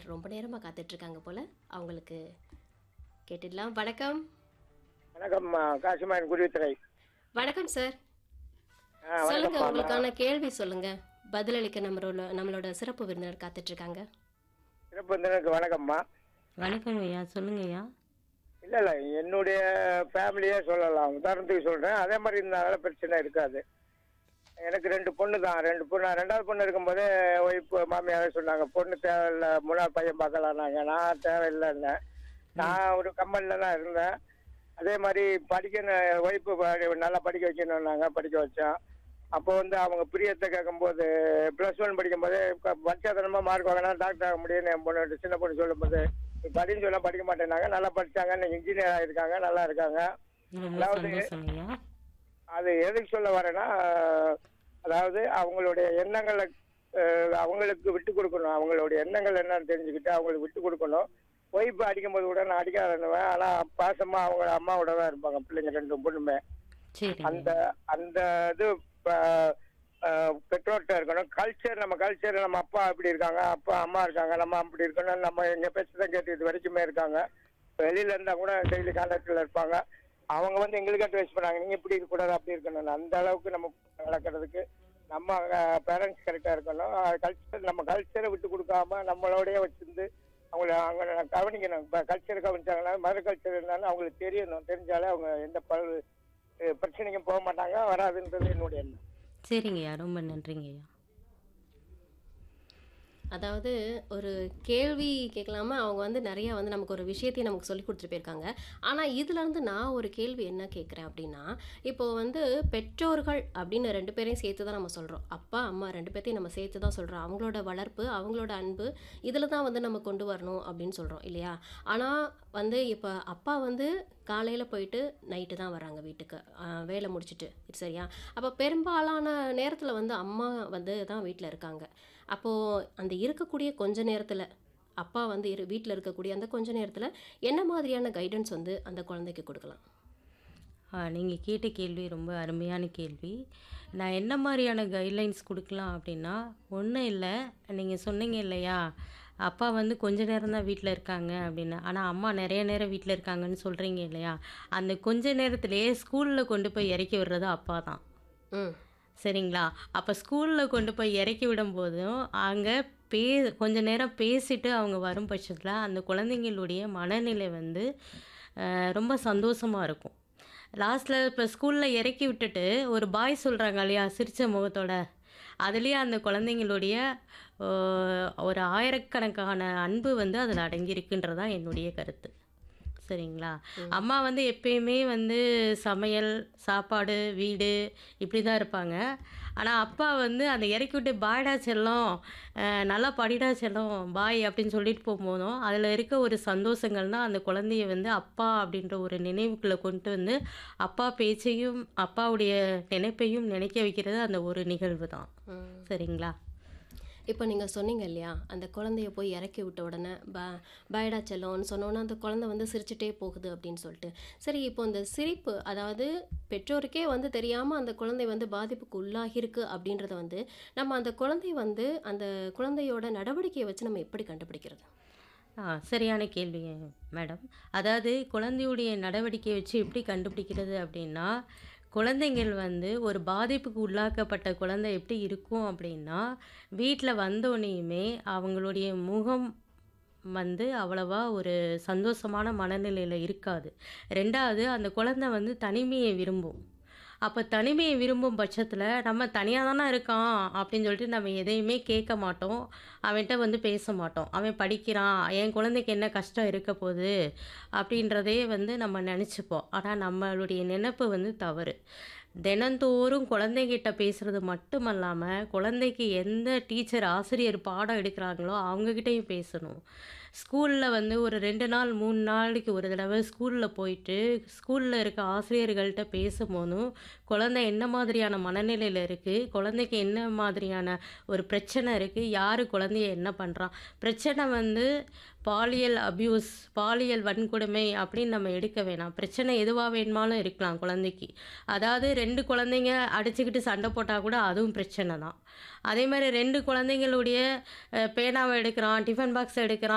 ரொம்ப நேரமாக காத்துட்ருக்காங்க போல் அவங்களுக்கு கேட்டுடலாம் வணக்கம் வணக்கம் காசிமாயன் குருவித்துறை வணக்கம் சார் ஆ, சொல்லுங்க வணக்கம்மா. உங்களுக்கான கேள்வி சொல்லுங்க பதிலளிக்க நம்மளோட நம்மளோட சிறப்பு விருந்தினர் காத்துட்ருக்காங்க சிறப்பு விருந்தினருக்கு வணக்கம்மா வணக்கம் ஐயா சொல்லுங்க ஐயா இல்லை இல்லை என்னுடைய ஃபேமிலியே சொல்லலாம் உதாரணத்துக்கு சொல்கிறேன் அதே மாதிரி இருந்தாலும் பிரச்சனை இருக்காது எனக்கு ரெண்டு பொண்ணு தான் ரெண்டு பொண்ணு ரெண்டாவது பொண்ணு இருக்கும்போது ஒய்ஃப் மாமியாரே சொன்னாங்க பொண்ணு தேவையில்லை மூணாவது பையன் பார்க்கலான்னாங்க நான் தேவையில்லைன்னு நான் ஒரு கம்பெனியில் தான் இருந்தேன் அதே மாதிரி படிக்கணும் ஒய்ஃபு நல்லா படிக்க வைக்கணுன்னாங்க படிக்க வச்சேன் அப்போ வந்து அவங்க பிரியத்தை கேட்கும்போது ப்ளஸ் ஒன் படிக்கும்போது பட்சத்தனமாக மார்க் வாங்கினா டாக்டர் ஆக முடியும்னு என் பொண்ணு சின்ன பொண்ணு சொல்லும்போது நீ படின்னு சொல்ல படிக்க மாட்டேன்னாங்க நல்லா படிச்சாங்க இன்னைக்கு இன்ஜினியர் ஆகிருக்காங்க நல்லா இருக்காங்க ரொம்ப அதாவது- சந்தோஷம் ஐயா அது எதுக்கு சொல்ல வரேன்னா அதாவது அவங்களுடைய எண்ணங்களை அஹ், அவங்களுக்கு விட்டு கொடுக்கணும் அவங்களுடைய எண்ணங்கள் என்னன்னு தெரிஞ்சுக்கிட்டு அவங்களுக்கு விட்டு கொடுக்கணும் ஒய்ஃபு அடிக்கும்போது கூட நான் அடிக்காதனுவேன் ஆனால் பாசமாக அவங்க அம்மாவோட தான் இருப்பாங்க பிள்ளைங்க ரெண்டு பொண்ணுமே சரி அந்த அந்த இது ப- அஹ், பெற்றோர்கிட்ட இருக்கணும் கல்ச்சர் நம்ம கல்ச்சர் நம்ம அப்பா அப்படி இருக்காங்க அப்பா அம்மா இருக்காங்க நம்ம அப்படி இருக்கணும் நம்ம எங்கள் பேச்சு தான் கேட்டு இது வரைக்குமே இருக்காங்க வெளியில இருந்தா கூட டெய்லி கான்டாக்டில் இருப்பாங்க அவங்க வந்து எங்களுக்கு அட்வைஸ் பண்ணாங்க நீங்க இப்படி இருக்கக்கூடாது அப்படி இருக்கணும் அந்த அளவுக்கு நம்ம நடக்கிறதுக்கு நம்ம பேரண்ட்ஸ் கரெக்டாக இருக்கணும் கல்ச்சர் நம்ம கல்ச்சரை விட்டு கொடுக்காம நம்மளோடய வச்சிருந்து அவங்கள அவங்க கவனிக்கணும் இப்போ கல்ச்சர் கவனிச்சாங்கன்னா மத கல்ச்சர் இருந்தாலும் அவங்களுக்கு தெரியணும் தெரிஞ்சாலே அவங்க எந்த பல் அஹ் பிரச்சனைக்கும் போக மாட்டாங்க வராதுன்றது என்னுடைய எண்ணம் சரிங்க ஐயா ரொம்ப நன்றிங்க ஐயா அதாவது ஒரு கேள்வி கேட்கலாமா அவங்க வந்து நிறையா வந்து நமக்கு ஒரு விஷயத்தையும் நமக்கு சொல்லி கொடுத்துட்டு போயிருக்காங்க ஆனால் இதுலேருந்து நான் ஒரு கேள்வி என்ன கேட்குறேன் அப்படின்னா இப்போ வந்து பெற்றோர்கள் அப்படின்னு ரெண்டு பேரையும் சேர்த்து தான் நம்ம சொல்கிறோம் அப்பா அம்மா ரெண்டு பேர்த்தையும் நம்ம சேர்த்து தான் சொல்கிறோம் அவங்களோட வளர்ப்பு அவங்களோட அன்பு இதில் தான் வந்து நம்ம கொண்டு வரணும் அப்படின்னு சொல்கிறோம் இல்லையா ஆனால் வந்து இப்போ அப்பா வந்து காலையில் போயிட்டு நைட்டு தான் வராங்க வீட்டுக்கு ஆஹ் வேலை முடிச்சுட்டு சரியா அப்போ பெரும்பாலான நேரத்தில் வந்து அம்மா வந்து தான் வீட்டில் இருக்காங்க அப்போது அந்த இருக்கக்கூடிய கொஞ்ச நேரத்தில் அப்பா வந்து இரு வீட்டில் இருக்கக்கூடிய அந்த கொஞ்ச நேரத்தில் என்ன மாதிரியான கைடன்ஸ் வந்து அந்த குழந்தைக்கு கொடுக்கலாம் நீங்கள் கேட்ட கேள்வி ரொம்ப அருமையான கேள்வி நான் என்ன மாதிரியான கைட்லைன்ஸ் கொடுக்கலாம் அப்படின்னா ஒன்றும் இல்லை நீங்கள் சொன்னீங்க இல்லையா அப்பா வந்து கொஞ்ச நேரம் தான் வீட்டில் இருக்காங்க அப்படின்னு ஆனால் அம்மா நிறைய நேரம் வீட்டில் இருக்காங்கன்னு சொல்கிறீங்க இல்லையா அந்த கொஞ்ச நேரத்திலேயே ஸ்கூலில் கொண்டு போய் இறக்கி விடுறது அப்பா தான் ம் சரிங்களா அப்போ ஸ்கூலில் கொண்டு போய் இறக்கி விடும்போதும் அங்கே பே கொஞ்ச நேரம் பேசிட்டு அவங்க வரும் பட்சத்தில் அந்த குழந்தைங்களுடைய மனநிலை வந்து அஹ், ரொம்ப சந்தோஷமாக இருக்கும் லாஸ்ட்டில் இப்போ ஸ்கூலில் இறக்கி விட்டுட்டு ஒரு பாய் சொல்கிறாங்க இல்லையா சிரிச்ச முகத்தோட அதுலேயே அந்த குழந்தைங்களுடைய அஹ், ஒரு ஆயிரக்கணக்கான அன்பு வந்து அதில் அடங்கியிருக்குன்றதான் என்னுடைய கருத்து சரிங்களா அம்மா வந்து எப்பயுமே வந்து சமையல் சாப்பாடு வீடு இப்படி தான் இருப்பாங்க ஆனால் அப்பா வந்து அந்த இறக்கி விட்டு பாய்டா செல்லம் அஹ், நல்லா படிடா செல்லம் பாய் அப்படின்னு சொல்லிட்டு போகும்போதும் அதில் இருக்க ஒரு சந்தோஷங்கள் தான் அந்த குழந்தைய வந்து அப்பா அப்படின்ற ஒரு நினைவுக்குள்ளே கொண்டு வந்து அப்பா பேச்சையும் அப்பாவுடைய நினைப்பையும் நினைக்க வைக்கிறது அந்த ஒரு நிகழ்வு தான் ம் சரிங்களா இப்போ நீங்கள் சொன்னீங்க இல்லையா அந்த குழந்தைய போய் இறக்கி விட்ட உடனே ப பயடா செல்லோன்னு சொன்னோன்னே அந்த குழந்தை வந்து சிரிச்சிட்டே போகுது அப்படின்னு சொல்லிட்டு சரி இப்போ இந்த சிரிப்பு அதாவது பெற்றோருக்கே வந்து தெரியாமல் அந்த குழந்தை வந்து பாதிப்புக்கு உள்ளாகியிருக்கு அப்படின்றத வந்து நம்ம அந்த குழந்தை வந்து அந்த குழந்தையோட நடவடிக்கையை வச்சு நம்ம எப்படி கண்டுபிடிக்கிறது ஆ சரியான கேள்வி மேடம் அதாவது குழந்தையுடைய நடவடிக்கையை வச்சு எப்படி கண்டுபிடிக்கிறது அப்படின்னா குழந்தைங்கள் வந்து ஒரு பாதிப்புக்கு உள்ளாக்கப்பட்ட குழந்தை எப்படி இருக்கும் அப்படின்னா வீட்டில் வந்தோடனேயுமே அவங்களுடைய முகம் வந்து அவ்வளவா ஒரு சந்தோஷமான மனநிலையில் இருக்காது ரெண்டாவது அந்த குழந்தை வந்து தனிமையை விரும்பும் அப்போ தனிமையை விரும்பும் பட்சத்தில் நம்ம தனியாக தானே இருக்கான் அப்படின்னு சொல்லிட்டு நம்ம எதையுமே கேட்க மாட்டோம் அவன்கிட்ட வந்து பேச மாட்டோம் அவன் படிக்கிறான் என் குழந்தைக்கு என்ன கஷ்டம் இருக்க போகுது அப்படின்றதே வந்து நம்ம நினச்சிப்போம் ஆனால் நம்மளுடைய நினைப்பு வந்து தவறு தினந்தோறும் குழந்தைகிட்ட பேசுகிறது மட்டுமல்லாமல் குழந்தைக்கு எந்த டீச்சர் ஆசிரியர் பாடம் எடுக்கிறாங்களோ அவங்கக்கிட்டையும் பேசணும் ஸ்கூலில் வந்து ஒரு ரெண்டு நாள் மூணு நாளைக்கு ஒரு தடவை ஸ்கூலில் போயிட்டு ஸ்கூலில் இருக்க ஆசிரியர்கள்ட்ட பேசும்போதும் குழந்தை என்ன மாதிரியான மனநிலையில் இருக்குது குழந்தைக்கு என்ன மாதிரியான ஒரு பிரச்சனை இருக்குது யார் குழந்தைய என்ன பண்ணுறான் பிரச்சனை வந்து பாலியல் அபியூஸ் பாலியல் வன்கொடுமை அப்படின்னு நம்ம எடுக்க வேணாம் பிரச்சனை எதுவாக வேணுமாலும் இருக்கலாம் குழந்தைக்கு அதாவது ரெண்டு குழந்தைங்க அடிச்சுக்கிட்டு சண்டை போட்டால் கூட அதுவும் பிரச்சனை தான் அதே மாதிரி ரெண்டு குழந்தைங்களுடைய அஹ், பேனாவை எடுக்கிறான் டிஃபன் பாக்ஸ் எடுக்கிறான்